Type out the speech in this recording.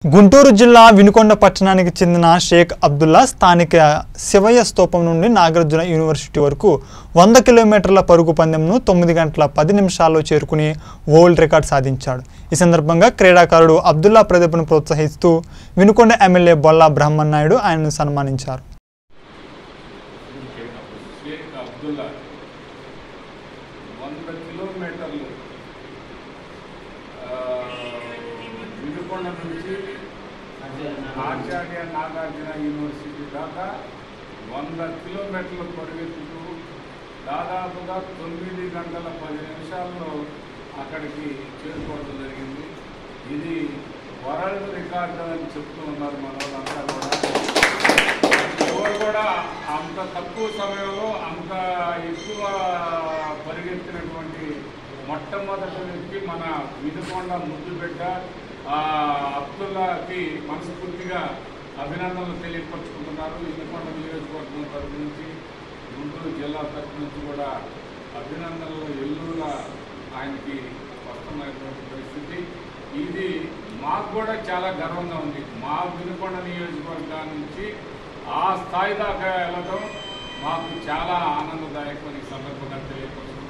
గుంటూరు జిల్లా వినుకొండ పట్టణానికి చెందిన షేక్ అబ్దుల్లా స్థానిక శివయ్య స్తూపం నుండి నాగార్జున యూనివర్సిటీ వరకు వంద కిలోమీటర్ల పరుగు పందెంను తొమ్మిది గంటల పది నిమిషాల్లో చేరుకుని వరల్డ్ రికార్డ్ సాధించాడు ఈ సందర్భంగా క్రీడాకారుడు అబ్దుల్లా ప్రతిభను ప్రోత్సహిస్తూ వినుకొండ ఎమ్మెల్యే బొల్లా బ్రహ్మన్నాయుడు ఆయనను సన్మానించారు షేక్ అబ్దుల్లా వంద కిలోమీటర్లు ఆ, వినుకొండ నుంచి ఆచార్య నాగార్జున యూనివర్సిటీ దాకా వంద కిలోమీటర్లు పరిగెత్తుతూ దాదాపుగా తొమ్మిది గంటల పది నిమిషాల్లో అక్కడికి చేరుకోవడం జరిగింది ఇది వరల్డ్ రికార్డు అని చెప్తూ ఉన్నారు మన వాళ్ళంతా కూడా ఎవరు కూడా అంత తక్కువ సమయంలో అంత ఎక్కువ పరిగెత్తినటువంటి మొట్టమొదటి వ్యక్తి మన వినుకొండ ముద్దుబిడ్డ ఆ, అబ్దుల్లాకి మనస్ఫూర్తిగా అభినందనలు తెలియపరుచుకుంటున్నారు వినుకొండ నియోజకవర్గం తరపు నుంచి గుంటూరు జిల్లా తరపు నుంచి కూడా అభినందనలు ఎల్లుగా ఆయనకి వస్తున్నటువంటి పరిస్థితి ఇది మాకు కూడా చాలా గర్వంగా ఉంది మా వినుకొండ నియోజకవర్గం నుంచి ఆ స్థాయి దాకా వెళ్ళడం మాకు చాలా ఆనందదాయకం ఈ సందర్భంగా తెలియపరుస్తున్నాను